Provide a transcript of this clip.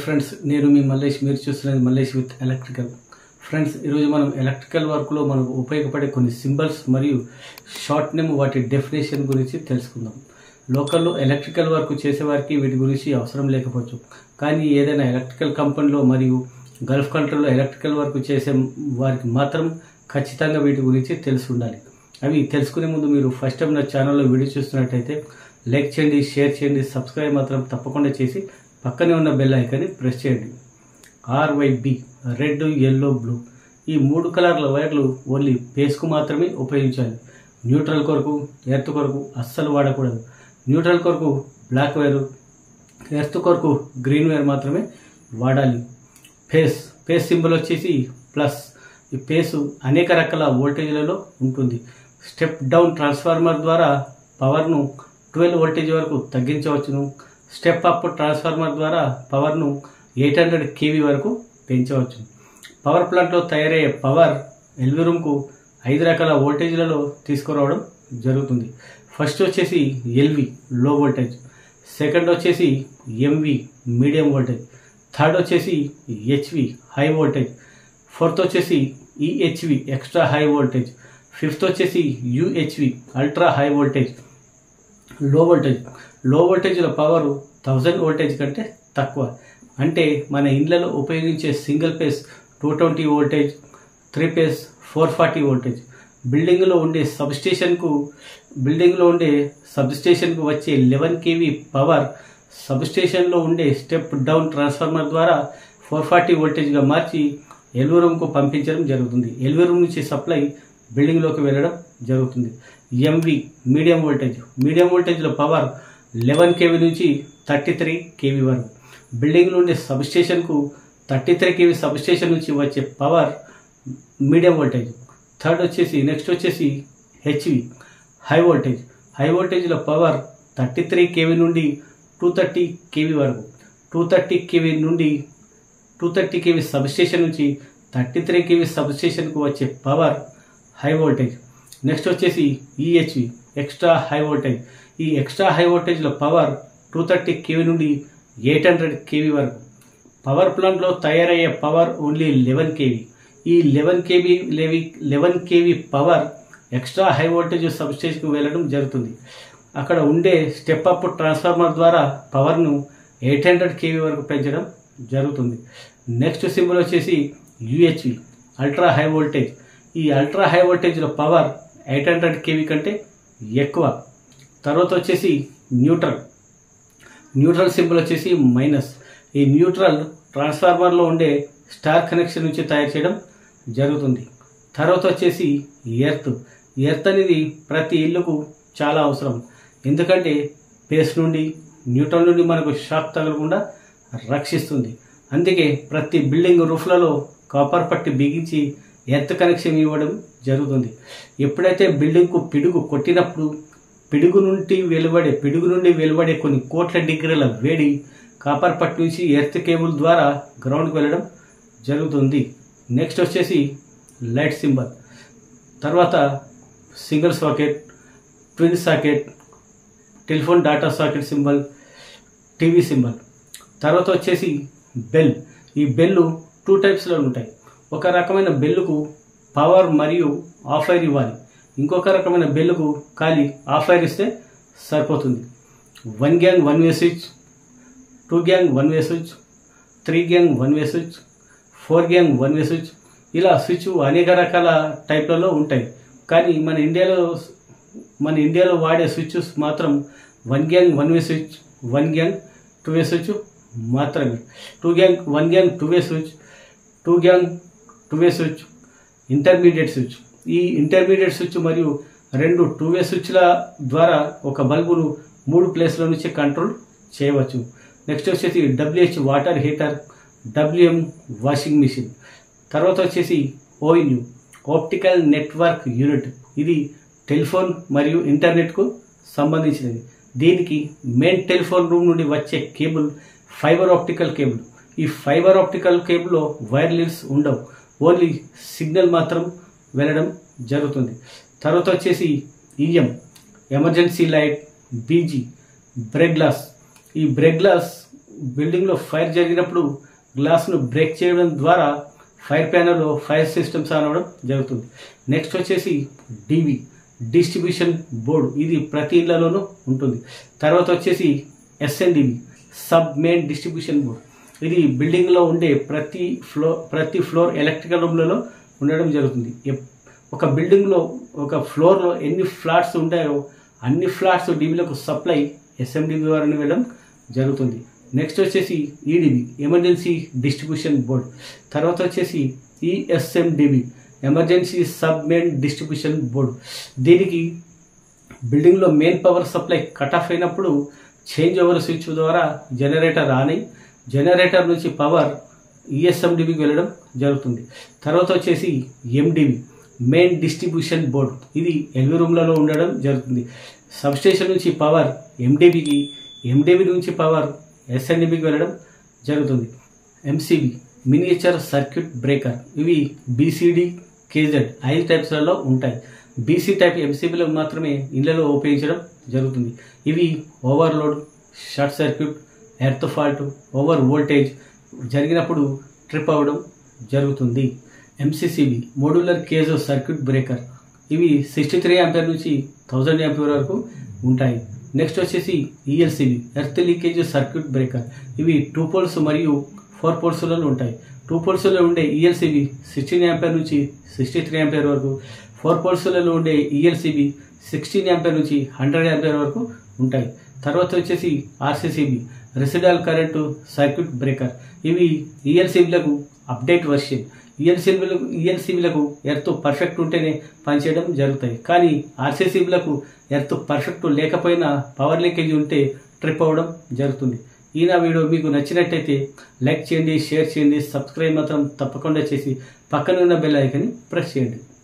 friends నేను మీ మల్లేష్ మీరు చూస్తున్నది మల్లేష్ విత్ ఎలక్ట్రికల్ ఫ్రెండ్స్ ఈరోజు మనం ఎలక్ట్రికల్ వర్క్లో మనకు ఉపయోగపడే కొన్ని సింబల్స్ మరియు షార్ట్ నేమ్ వాటి డెఫినేషన్ గురించి తెలుసుకుందాం లోకల్లో ఎలక్ట్రికల్ వర్క్ చేసేవారికి వీటి గురించి అవసరం లేకపోవచ్చు కానీ ఏదైనా ఎలక్ట్రికల్ కంపెనీలో మరియు గల్ఫ్ కంట్రీలో ఎలక్ట్రికల్ వర్క్ చేసే వారికి మాత్రం ఖచ్చితంగా వీటి గురించి తెలిసి ఉండాలి అవి తెలుసుకునే ముందు మీరు ఫస్ట్ టైం నా ఛానల్లో వీడియో చూస్తున్నట్టయితే లైక్ చేయండి షేర్ చేయండి సబ్స్క్రైబ్ మాత్రం తప్పకుండా చేసి పక్కనే ఉన్న బెల్ ఐకాన్ని ప్రెస్ చేయండి ఆర్వైబి రెడ్ ఎల్లో బ్లూ ఈ మూడు కలర్ల వైర్లు ఓన్లీ పేస్కు మాత్రమే ఉపయోగించాలి న్యూట్రల్ కొరకు ఎర్త్ కొరకు అస్సలు వాడకూడదు న్యూట్రల్ కొరకు బ్లాక్ వైర్ ఎర్త్ కొరకు గ్రీన్ వైర్ మాత్రమే వాడాలి ఫేస్ ఫేస్ సింబల్ వచ్చేసి ప్లస్ ఈ పేసు అనేక రకాల వోల్టేజ్లలో ఉంటుంది స్టెప్ డౌన్ ట్రాన్స్ఫార్మర్ ద్వారా పవర్ను ట్వెల్వ్ వోల్టేజ్ వరకు తగ్గించవచ్చును స్టెప్ అప్ ట్రాన్స్ఫార్మర్ ద్వారా పవర్ను ఎయిట్ హండ్రెడ్ కేవీ వరకు పెంచవచ్చు పవర్ ప్లాంట్లో తయారయ్యే పవర్ ఎల్వి రూమ్కు ఐదు రకాల వోల్టేజ్లలో తీసుకురావడం జరుగుతుంది ఫస్ట్ వచ్చేసి ఎల్వి లో వోల్టేజ్ సెకండ్ వచ్చేసి ఎంవి మీడియం వోల్టేజ్ థర్డ్ వచ్చేసి హెచ్వి హై వోల్టేజ్ ఫోర్త్ వచ్చేసి EHV extra high voltage fifth వచ్చేసి UHV ultra high voltage low voltage low వోల్టేజ్లో పవర్ థౌజండ్ వోల్టేజ్ కంటే తక్కువ అంటే మన ఇండ్లలో ఉపయోగించే single phase two twenty voltage three phase four forty voltage బిల్డింగ్లో ఉండే సబ్స్టేషన్కు బిల్డింగ్లో ఉండే సబ్స్టేషన్కు వచ్చే లెవెన్ కేవీ పవర్ సబ్స్టేషన్లో ఉండే స్టెప్ డౌన్ ట్రాన్స్ఫార్మర్ ద్వారా ఫోర్ ఫార్టీ వోల్టేజ్గా మార్చి ఎల్వి రూమ్కు పంపించడం జరుగుతుంది ఎల్వి రూమ్ నుంచి సప్లై బిల్డింగ్లోకి వెళ్ళడం జరుగుతుంది ఎంవి మీడియం వోల్టేజ్ మీడియం వోల్టేజ్లో పవర్ లెవెన్ కేవీ నుంచి థర్టీ త్రీ కేవీ వరకు బిల్డింగ్ నుండి సబ్స్టేషన్కు థర్టీ త్రీ కేవీ సబ్స్టేషన్ నుంచి వచ్చే పవర్ మీడియం వోల్టేజ్ థర్డ్ వచ్చేసి నెక్స్ట్ వచ్చేసి హెచ్వి హై వోల్టేజ్ హై వోల్టేజ్లో పవర్ థర్టీ త్రీ కేవీ నుండి టూ థర్టీ కేవీ వరకు టూ థర్టీ కేవీ నుండి టూ థర్టీ కేవీ సబ్స్టేషన్ నుంచి థర్టీ త్రీ కేవీ సబ్స్టేషన్కు వచ్చే పవర్ హై వోల్టేజ్ నెక్స్ట్ వచ్చేసి ఈహెచ్వి ఎక్స్ట్రా హై వోల్టేజ్ ఈ ఎక్స్ట్రా హై వోల్టేజ్లో పవర్ టూ థర్టీ కేవీ నుండి ఎయిట్ హండ్రెడ్ కేవీ వరకు పవర్ ప్లాంట్లో తయారయ్యే పవర్ ఓన్లీ లెవెన్ కేవీ ఈ లెవెన్ కేవీ లేవి eleven KV power extra high voltage సబ్స్టేషన్కు వెళ్ళడం జరుగుతుంది అక్కడ ఉండే స్టెప్ అప్ ట్రాన్స్ఫార్మర్ ద్వారా పవర్ను ఎయిట్ హండ్రెడ్ కేవీ వరకు పెంచడం జరుగుతుంది నెక్స్ట్ సింబల్ వచ్చేసి యుహెచ్వి అల్ట్రా హై వోల్టేజ్ ఈ అల్ట్రా హై వోల్టేజ్లో పవర్ ఎయిట్ హండ్రెడ్ కేవీ కంటే ఎక్కువ తర్వాత వచ్చేసి న్యూట్రల్ న్యూట్రల్ సింబల్ వచ్చేసి మైనస్ ఈ న్యూట్రల్ ట్రాన్స్ఫార్మర్లో ఉండే స్టార్ కనెక్షన్ నుంచి తయారు చేయడం జరుగుతుంది తర్వాత వచ్చేసి ఎర్త్ ఎర్త్ అనేది ప్రతి ఇల్లుకు చాలా అవసరం ఎందుకంటే పేస్ నుండి న్యూట్రల్ నుండి మనకు షాక్ తగలకుండా రక్షిస్తుంది అందుకే ప్రతి బిల్డింగ్ రూఫ్లలో కాపర్ పట్టి బిగించి ఎర్త్ కనెక్షన్ ఇవ్వడం జరుగుతుంది ఎప్పుడైతే బిల్డింగ్కు పిడుగు కొట్టినప్పుడు పిడుగు నుండి వెలువడే పిడుగు నుండి వెలువడే కొన్ని కోట్ల డిగ్రీల వేడి కాపర్ పట్టి నుంచి ఎర్త్ కేబుల్ ద్వారా గ్రౌండ్కి వెళ్ళడం జరుగుతుంది నెక్స్ట్ వచ్చేసి లైట్ సింబల్ తర్వాత single socket twin socket telephone data socket symbol TV symbol తర్వాత వచ్చేసి బెల్ ఈ బెల్లు టూ టైప్స్లో ఉంటాయి ఒక రకమైన బెల్లుకు పవర్ మరియు ఆఫ్ ఫైర్ ఇవ్వాలి ఇంకొక రకమైన బెల్లుకు ఖాళీ ఆఫ్ ఫైర్ ఇస్తే సరిపోతుంది one gang one way switch two gang one way switch three gang one way switch four gang one way switch ఇలా స్విచ్ అనేక రకాల టైప్లలో ఉంటాయి కానీ మన ఇండియాలో మన ఇండియాలో వాడే స్విచ్స్ మాత్రం one gang one way switch one gang two way switch మాత్రమే two gang one gang two way switch two gang two way switch intermediate switch ఈ ఇంటర్మీడియట్ స్విచ్ మరియు రెండు టూ వే స్విచ్ల ద్వారా ఒక బల్బును మూడు ప్లేస్ల నుంచి కంట్రోల్ చేయవచ్చు నెక్స్ట్ వచ్చేసి WH water heater WM washing machine తర్వాత వచ్చేసి ఓఎన్యు ఆప్టికల్ నెట్వర్క్ యూనిట్ ఇది టెలిఫోన్ మరియు ఇంటర్నెట్కు సంబంధించినది దీనికి మెయిన్ టెలిఫోన్ రూమ్ నుండి వచ్చే కేబుల్ ఫైబర్ ఆప్టికల్ కేబుల్ ఈ ఫైబర్ ఆప్టికల్ కేబుల్లో వైర్ లీడ్స్ ఉండవు ఓన్లీ సిగ్నల్ మాత్రం వెళ్ళడం జరుగుతుంది తర్వాత వచ్చేసి EM emergency light BG break glass ఈ బ్రేక్ గ్లాస్ బిల్డింగ్లో ఫైర్ జరిగినప్పుడు గ్లాస్ను బ్రేక్ చేయడం ద్వారా ఫైర్ ప్యానల్లో ఫైర్ సిస్టమ్స్ అనవడం జరుగుతుంది నెక్స్ట్ వచ్చేసి డివి డిస్ట్రిబ్యూషన్ బోర్డు ఇది ప్రతి ఇళ్లలోనూ ఉంటుంది తర్వాత వచ్చేసి SNDV sub main distribution board ఇది బిల్డింగ్లో ఉండే ప్రతి ఫ్లోర్ ప్రతి ఫ్లోర్ ఎలక్ట్రికల్ రూమ్లలో ఉండడం జరుగుతుంది ఎప్- ఒక బిల్డింగ్లో ఒక ఫ్లోర్లో ఎన్ని ఫ్లాట్స్ ఉంటాయో అన్ని ఫ్లాట్స్ డిబిలకు సప్లై ఎస్ఎండిబి ద్వారా వెళ్ళడం జరుగుతుంది నెక్స్ట్ వచ్చేసి ఈడిబి ఎమర్జెన్సీ డిస్ట్రిబ్యూషన్ బోర్డ్ తర్వాత వచ్చేసి ESMDB emergency sub main distribution board దీనికి బిల్డింగ్లో main power supply cut off అయినప్పుడు చేంజ్ ఓవర్ స్విచ్ ద్వారా జనరేటర్ ఆన్ అయి జనరేటర్ నుంచి పవర్ ఈఎస్ఎండిబికి వెళ్ళడం జరుగుతుంది తర్వాత వచ్చేసి ఎండిబి మెయిన్ డిస్ట్రిబ్యూషన్ బోర్డు ఇది ఎల్వి రూమ్లలో ఉండడం జరుగుతుంది సబ్స్టేషన్ నుంచి పవర్ ఎండిబికి ఎండిబి నుంచి పవర్ ఎస్ఎన్డిబికి వెళ్ళడం జరుగుతుంది ఎంసీబీ మినియేచర్ సర్క్యూట్ బ్రేకర్ ఇవి బీసీడీ కేజెడ్ ఐదు టైప్స్లలో ఉంటాయి బీసీ టైప్ ఎంసీబీలో మాత్రమే ఇళ్లలో ఉపయోగించడం జరుగుతుంది ఇవి overload short circuit earth fault over voltage జరిగినప్పుడు ట్రిప్ అవ్వడం జరుగుతుంది MCCB modular cage circuit breaker ఇవి సిక్స్టీ త్రీ యాంపేర్ నుంచి థౌజండ్ యాంపేర్ వరకు ఉంటాయి నెక్స్ట్ వచ్చేసి ELCB earth leakage circuit breaker ఇవి టూ పోల్స్ మరియు ఫోర్ పోల్స్లలో ఉంటాయి టూ పోల్స్లో ఉండే ఈఎల్సీబీ సిక్స్టీన్ యాంపేర్ నుంచి సిక్స్టీ త్రీ యాంపేర్ వరకు ఫోర్ పోల్స్లలో ఉండే ఈఎల్సీబీ సిక్స్టీన్ యాంపేర్ నుంచి హండ్రెడ్ యాంపేర్ వరకు ఉంటాయి తర్వాత వచ్చేసి RCCB residual current circuit breaker ఇవి ఈఎల్సీబీలకు అప్డేట్ వర్షన్ ఈఎల్సీబీలకు ఈఎల్సీబీలకు ఎర్త్ పర్ఫెక్ట్ ఉంటేనే పనిచేయడం జరుగుతాయి కానీ ఆర్సీసీబీలకు ఎర్త్ పర్ఫెక్ట్ లేకపోయినా పవర్ లీకేజ్ ఉంటే ట్రిప్ అవ్వడం జరుగుతుంది ఈ నా వీడియో మీకు నచ్చినట్టయితే లైక్ చేయండి షేర్ చేయండి సబ్స్క్రైబ్ మాత్రం తప్పకుండా చేసి పక్కన ఉన్న బెల్ ఐకన్ని ప్రెస్ చేయండి